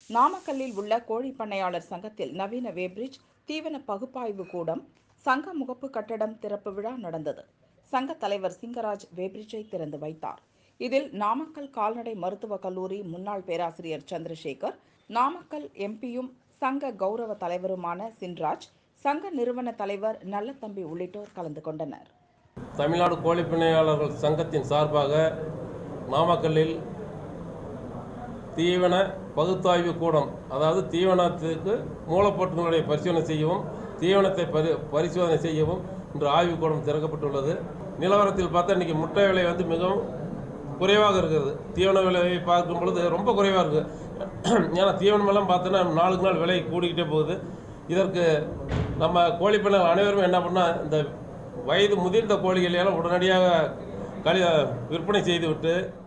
நாமக்கல்லில் உள்ள கோழி பண்ணையாளர் சங்கத்தில் நவீன வேப்ரிட்ஜ் தீவன பகுப்பாய்வு கூடம் சங்க முகப்பு கட்டடம் திறப்பு விழா நடந்தது சங்க தலைவர் சிங்கராஜ் வேப்ரிட்ஜை திறந்து வைத்தார் இதில் நாமக்கல் கால்நடை மருத்துவக் கல்லூரி முன்னாள் பேராசிரியர் சந்திரசேகர் நாமக்கல் எம்பியும் சங்க கௌரவ தலைவருமான சின்ராஜ் சங்க நிறுவன தலைவர் நல்லதம்பி உள்ளிட்டோர் கலந்து கொண்டனர் தமிழ்நாடு கோழிப்பண்ணையாளர்கள் சங்கத்தின் சார்பாக நாமக்கல்லில் தீவன பகுத்தாய்வு கூடம் அதாவது தீவனத்துக்கு மூலப்பொருட்களுடைய பரிசோதனை செய்யவும் தீவனத்தை பரி பரிசோதனை செய்யவும் இன்று ஆய்வுக் கூடம் திறக்கப்பட்டுள்ளது நிலவரத்தில் பார்த்தா இன்றைக்கி முட்டை விலை வந்து மிகவும் குறைவாக இருக்கிறது தீவன விலையை பார்க்கும் பொழுது ரொம்ப குறைவாக இருக்குது ஏன்னா தீவனம் எல்லாம் பார்த்தோன்னா நாளுக்கு நாள் விலை கூடிக்கிட்டே போகுது இதற்கு நம்ம கோழிப்பண்ணைகள் அனைவரும் என்ன பண்ணால் இந்த வயது முதிர்ந்த கோழிகளை எல்லாம் உடனடியாக கழி விற்பனை செய்துவிட்டு